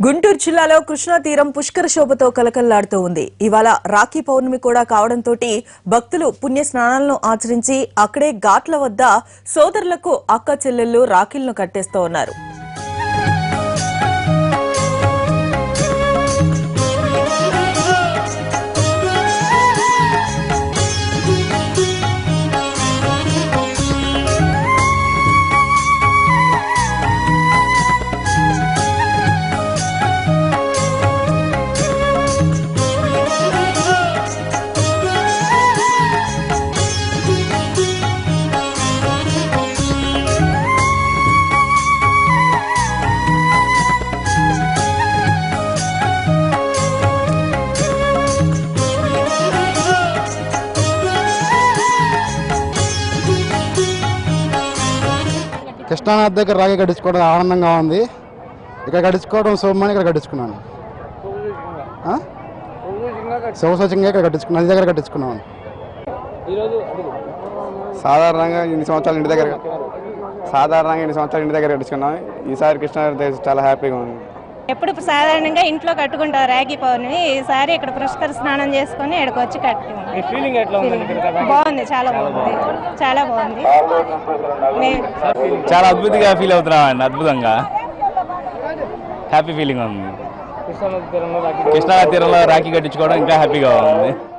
గుంటూరు జిల్లాలో కృష్ణా తీరం పుష్కర శోభతో కలకల్లాడుతూ ఉంది ఇవాళ రాఖీ పౌర్ణమి కూడా కావడంతో భక్తులు పుణ్య స్నానాలను ఆచరించి అక్కడే ఘాట్ల వద్ద సోదరులకు అక్క చెల్లెళ్లు రాఖీలను కట్టేస్తూ ఉన్నారు కృష్ణానది దగ్గర రాగి కట్టించుకోవడం ఆనందంగా ఉంది ఇక్కడ కట్టించుకోవడం శుభమని ఇక్కడ కట్టించుకున్నాను ఆ? శుభసూచకంగా ఇక్కడ కట్టించుకున్నాను నది దగ్గర కట్టించుకున్నాను సాధారణంగా ఇన్ని సంవత్సరాలు ఇంటి దగ్గర సాధారణంగా ఇన్ని సంవత్సరాలు ఇంటి దగ్గర కట్టించుకున్నాం ఈసారి కృష్ణ చాలా హ్యాపీగా ఉంది ఎప్పుడు సాధారణంగా ఇంట్లో కట్టుకుంటారు రాఖీ పౌర్ణమి ఈసారి ఇక్కడ పుష్కర స్నానం చేసుకొని ఇక్కడికి వచ్చి కట్టుకున్నాం ఫీలింగ్ ఎట్లా ఉంది బాగుంది చాలా బాగుంది చాలా బాగుంది మే- చాలా అద్భుతంగా ఫీల్ అవుతున్నాం అండి అద్భుతంగా హ్యాపీ ఫీలింగ్ ఉంది కృష్ణానది తీరంలో రాఖీ కృష్ణా తీరంలో రాఖీ కట్టించుకోవడం ఇంకా హ్యాపీగా ఉంది